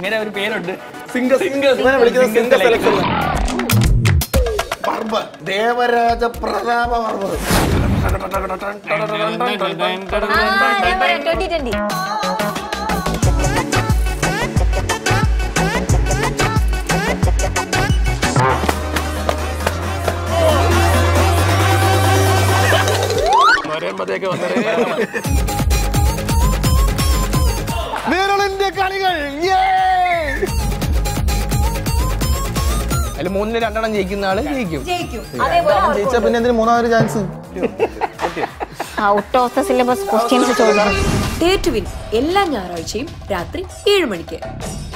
അങ്ങനെ ഒരു പേരുണ്ട് സിംഗ ഇവനെ വിളിക്കുന്നത് Singha selection Varma Devaraja Prathapa Varma twenty twenty വരുമ്പത്തേക്ക് വന്നേ വിരളിന്റെ കളികൾ അതിൽ മൂന്നിന് രണ്ടെണ്ണം ജയിക്കുന്ന ആള് ജയിക്കും ജയിക്കും അതേപോലെ ജയിച്ച പിന്നെ എന്തിന് മൂന്നാമതൊരു chance out of the syllabus questions ചോദിക്കും ഡേ ടു വിൻ എല്ലാ ഞായറാഴ്ചയും രാത്രി ഏഴ് മണിക്ക്